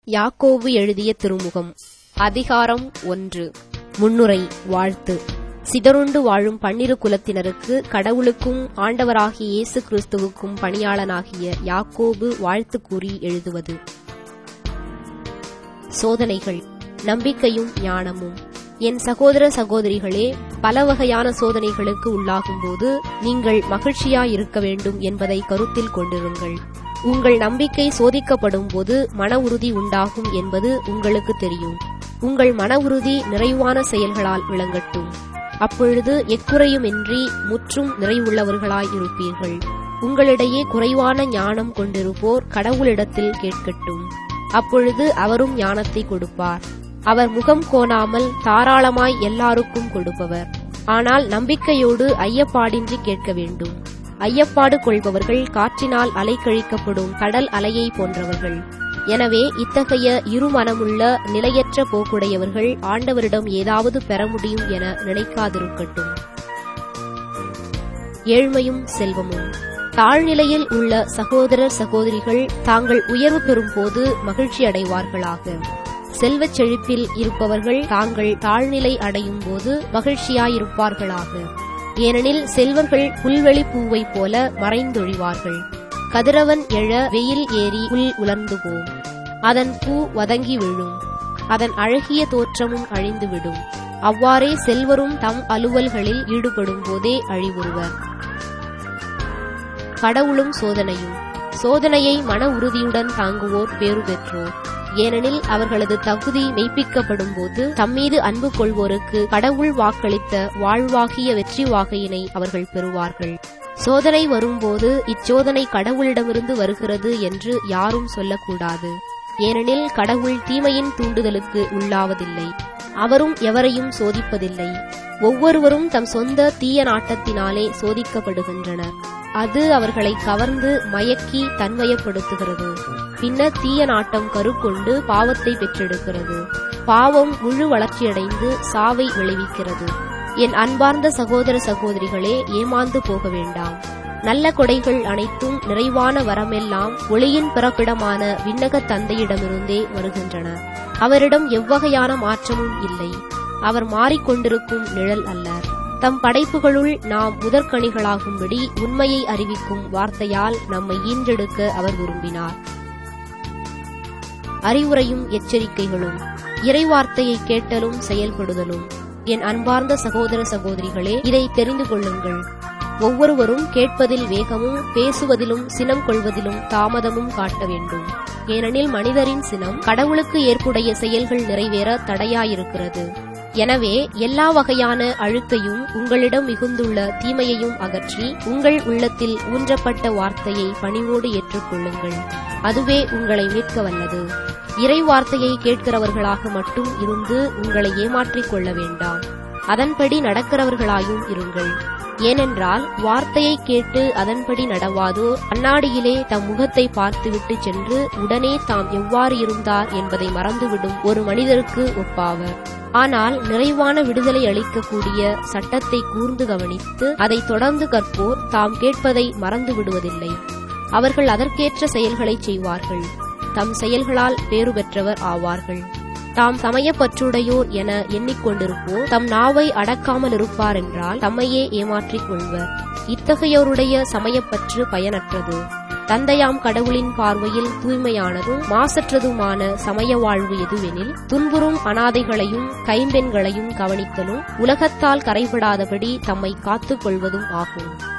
யாக்கோபு எழுதிய திருமுகம் அதிகாரம் ஒன்று முன்னுரை வாழ்த்து சிதறுண்டு வாழும் பன்னிரு குலத்தினருக்கு கடவுளுக்கும் ஆண்டவராகிய இயேசு கிறிஸ்துவுக்கும் பணியாளனாகிய யாக்கோபு வாழ்த்து கூறி எழுதுவது சோதனைகள் நம்பிக்கையும் ஞானமும் என் சகோதர சகோதரிகளே பல வகையான சோதனைகளுக்கு உள்ளாகும்போது நீங்கள் மகிழ்ச்சியாயிருக்க வேண்டும் என்பதை கருத்தில் கொண்டிருங்கள் உங்கள் நம்பிக்கை சோதிக்கப்படும் போது மன உறுதி உண்டாகும் என்பது உங்களுக்கு தெரியும் உங்கள் மன உறுதி நிறைவான செயல்களால் விளங்கட்டும் அப்பொழுது எக்குறையுமின்றி முற்றும் நிறைவுள்ளவர்களாய் இருப்பீர்கள் உங்களிடையே குறைவான ஞானம் கொண்டிருப்போர் கடவுளிடத்தில் கேட்கட்டும் அப்பொழுது அவரும் ஞானத்தை கொடுப்பார் அவர் முகம் கோணாமல் தாராளமாய் எல்லாருக்கும் கொடுப்பவர் ஆனால் நம்பிக்கையோடு ஐயப்பாடின்றி கேட்க வேண்டும் ஐயப்பாடு கொள்பவர்கள் காற்றினால் அலைக்கழிக்கப்படும் கடல் அலையை போன்றவர்கள் எனவே இத்தகைய இருமனமுள்ள நிலையற்ற போக்குடையவர்கள் ஆண்டவரிடம் ஏதாவது பெற முடியும் என நினைக்காதிருக்கட்டும் ஏழ்மையும் செல்வமும் தாழ்நிலையில் உள்ள சகோதரர் சகோதரிகள் தாங்கள் உயர்வு பெறும்போது மகிழ்ச்சி அடைவார்களாக செல்வச் செழிப்பில் இருப்பவர்கள் தாங்கள் தாழ்நிலை அடையும் போது மகிழ்ச்சியாயிருப்பார்களாக ஏனெனில் செல்வர்கள் புல்வெளி பூவைப் போல மறைந்தொழிவார்கள் கதிரவன் எழ வெயில் ஏறி புல் உலர்ந்து போம் அதன் பூ வதங்கி விழும் அதன் அழகிய தோற்றமும் அழிந்துவிடும் அவ்வாறே செல்வரும் தம் அலுவல்களில் ஈடுபடும் போதே அழிவுறுவர் கடவுளும் சோதனையும் சோதனையை மன உறுதியுடன் தாங்குவோர் பேறு பெற்றோர் ஏனெனில் அவர்களது தகுதி மெய்ப்பிக்கப்படும் போது தம்மீது அன்பு கொள்வோருக்கு கடவுள் வாக்களித்த வாழ்வாகிய வெற்றி வாகையினை அவர்கள் பெறுவார்கள் சோதனை வரும்போது இச்சோதனை கடவுளிடமிருந்து வருகிறது என்று யாரும் சொல்லக்கூடாது ஏனெனில் கடவுள் தீமையின் தூண்டுதலுக்கு உள்ளாவதில்லை அவரும் எவரையும் சோதிப்பதில்லை ஒவ்வொருவரும் தம் சொந்த தீய நாட்டத்தினாலே சோதிக்கப்படுகின்றனர் அது அவர்களை கவர்ந்து மயக்கி தன்மயப்படுத்துகிறது பின்னர் தீய நாட்டம் கருக்கொண்டு பாவத்தை பெற்றெடுக்கிறது பாவம் முழு வளர்ச்சியடைந்து சாவை விளைவிக்கிறது என் அன்பார்ந்த சகோதர சகோதரிகளே ஏமாந்து போக வேண்டாம் நல்ல கொடைகள் அனைத்தும் நிறைவான வரமெல்லாம் ஒளியின் பிறப்பிடமான விண்ணக தந்தையிடமிருந்தே வருகின்றன அவரிடம் எவ்வகையான மாற்றமும் இல்லை அவர் மாறிக்கொண்டிருக்கும் நிழல் அல்லர் தம் படைப்புகளுள் நாம் முதற்கணிகளாகும்படி உண்மையை அறிவிக்கும் வார்த்தையால் நம்மை ஈன்றெடுக்க அவர் விரும்பினார் அறிவுரையும் எச்சரிக்கைகளும் இறைவார்த்தையை கேட்டலும் செயல்படுதலும் என் அன்பார்ந்த சகோதர சகோதரிகளே இதை தெரிந்து கொள்ளுங்கள் ஒவ்வொருவரும் கேட்பதில் வேகமும் பேசுவதிலும் சினம் கொள்வதிலும் தாமதமும் காட்ட வேண்டும் ஏனெனில் மனிதரின் சினம் கடவுளுக்கு ஏற்புடைய செயல்கள் நிறைவேற தடையாயிருக்கிறது எனவே எல்லா வகையான அழுக்கையும் உங்களிடம் மிகுந்துள்ள தீமையையும் அகற்றி உங்கள் உள்ளத்தில் ஊன்றப்பட்ட வார்த்தையை பணிவோடு ஏற்றுக்கொள்ளுங்கள் அதுவே உங்களை மீட்க வல்லது இறை வார்த்தையை கேட்கிறவர்களாக மட்டும் இருந்து உங்களை ஏமாற்றிக் கொள்ள வேண்டாம் அதன்படி நடக்கிறவர்களாயும் இருங்கள் ஏனென்றால் வார்த்தையை கேட்டு அதன்படி நடவாதோர் கண்ணாடியிலே தம் முகத்தை பார்த்துவிட்டு சென்று உடனே தாம் எவ்வாறு இருந்தார் என்பதை மறந்துவிடும் ஒரு மனிதருக்கு ஒப்பாவர் ஆனால் நிறைவான விடுதலை அளிக்கக்கூடிய சட்டத்தை கூர்ந்து கவனித்து அதை தொடர்ந்து கற்போர் தாம் கேட்பதை மறந்து விடுவதில்லை அவர்கள் அதற்கேற்ற செயல்களை செய்வார்கள் தம் செயல்களால் பேறு பெற்றவர் ஆவார்கள் தாம் சமயப்பற்றுடையோர் என எண்ணிக்கொண்டிருப்போர் தம் நாவை அடக்காமல் இருப்பார் என்றால் தம்மையே ஏமாற்றிக் கொள்வர் இத்தகையோருடைய சமயப்பற்று பயனற்றது தந்தையாம் கடவுளின் பார்வையில் தூய்மையானதும் மாசற்றதுமான சமய வாழ்வு எதுவெனில் துன்புறும் அனாதைகளையும் கைம்பெண்களையும் கவனித்தலும் உலகத்தால் கரைபடாதபடி தம்மை காத்துக் கொள்வதும் ஆகும்